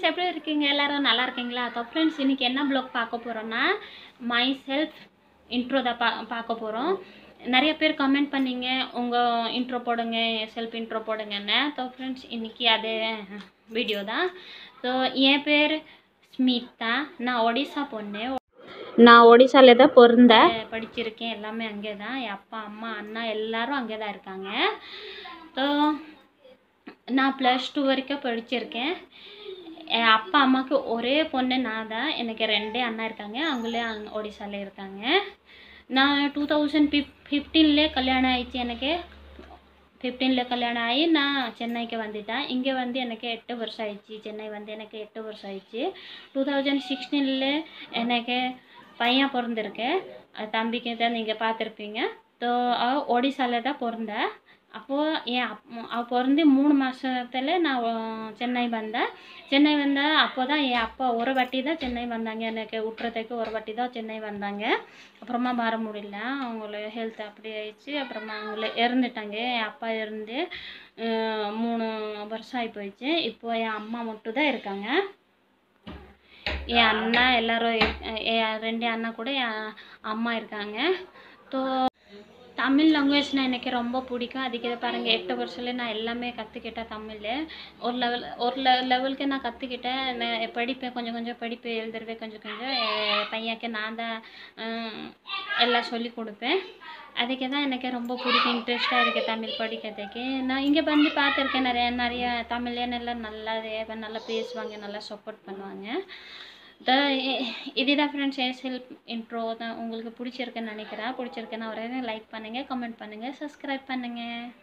friends எப்படி இருக்கீங்க எல்லாரும் நல்லா இருக்கீங்களா அப்போ ஃப்ரெண்ட்ஸ் இன்னைக்கு என்ன ப்ளாக் பார்க்க போகிறோன்னா மை செல்ஃப் இன்ட்ரோ தான் பா பார்க்க போகிறோம் நிறைய பேர் கமெண்ட் பண்ணீங்க உங்கள் இன்ட்ரோ போடுங்க செல்ஃப் இன்ட்ரோ போடுங்கன்னு ஸோ ஃப்ரெண்ட்ஸ் இன்னைக்கு அதே வீடியோ தான் ஸோ என் பேர் ஸ்மிதா நான் ஒடிசா பொண்ணு நான் ஒடிசால தான் பிறந்தேன் படிச்சிருக்கேன் எல்லாமே அங்கே தான் என் அப்பா அம்மா அண்ணா எல்லாரும் அங்கே தான் இருக்காங்க ஸோ நான் ப்ளஸ் டூ வரைக்கும் படிச்சிருக்கேன் என் அப்பா அம்மாவுக்கு ஒரே பொண்ணு நான் தான் எனக்கு ரெண்டே அண்ணா இருக்காங்க அவங்களே அங்கே ஒடிசால இருக்காங்க நான் டூ தௌசண்ட் ஃபிஃப் ஃபிஃப்டீன்லேயே கல்யாணம் ஆயிடுச்சு எனக்கு ஃபிஃப்டீனில் கல்யாணம் ஆகி நான் சென்னைக்கு வந்துட்டேன் இங்கே வந்து எனக்கு எட்டு வருஷம் ஆயிடுச்சு சென்னை வந்து எனக்கு எட்டு வருஷம் ஆயிடுச்சு டூ தௌசண்ட் சிக்ஸ்டீனில் எனக்கு பையன் பிறந்திருக்கு அது தம்பிக்கு தான் நீங்கள் பார்த்துருப்பீங்க ஸோ அவள் ஒடிசால தான் பிறந்தேன் அப்போது என் அப் அவள் பிறந்து மூணு மாதத்துல நான் அஹ், சென்னை வந்தேன் சென்னை வந்தேன் அப்போ தான் என் அப்பா ஒரு வாட்டி தான் சென்னை வந்தாங்க எனக்கு விட்டுறதுக்கு ஒரு வாட்டி தான் சென்னை வந்தாங்க அப்புறமா வர முடியல அவங்கள ஹெல்த் அப்படி ஆயிடுச்சு அப்புறமா அவங்கள இறந்துட்டாங்க என் அப்பா இறந்து அஹ், மூணு வருஷம் ஆகி போயிடுச்சு இப்போ என் அம்மா மட்டும் தான் இருக்காங்க என் அண்ணா எல்லாரும் இரு- என் ரெண்டு அண்ணா கூட என் அம்மா இருக்காங்க ஸோ தமிழ் லாங்குவேஜ்னால் எனக்கு ரொம்ப பிடிக்கும் அதுக்கு இதை பாருங்கள் எட்டு வருஷத்துல நான் எல்லாமே கற்றுக்கிட்டேன் தமிழ் ஒரு லெவல் ஒரு லெ லெவலுக்கு நான் கற்றுக்கிட்டேன் நான் படிப்பேன் கொஞ்சம் கொஞ்சம் படிப்பேன் எழுதுருவேன் கொஞ்சம் கொஞ்சம் என் பையனுக்கு நான் தான் ஹம், எல்லாம் சொல்லி கொடுப்பேன் அதுக்கு தான் எனக்கு ரொம்ப பிடிக்கும் இன்ட்ரெஸ்ட்டாக இருக்குது தமிழ் படிக்கிறதுக்கு நான் இங்கே வந்து பார்த்துருக்கேன் நிறைய நிறைய தமிழ்லேன்னு எல்லாம் நல்லா நல்லா பேசுவாங்க நல்லா சப்போர்ட் பண்ணுவாங்க த இதுதான் ஃப்ரெண்ட்ஸ் என் செல்ஃப் இன்ட்ரோ தான் உங்களுக்கு பிடிச்சிருக்குன்னு நினைக்கிறேன் பிடிச்சிருக்குன்னா ஒரே லைக் பண்ணுங்கள் கமெண்ட் பண்ணுங்கள் சப்ஸ்கிரைப் பண்ணுங்கள்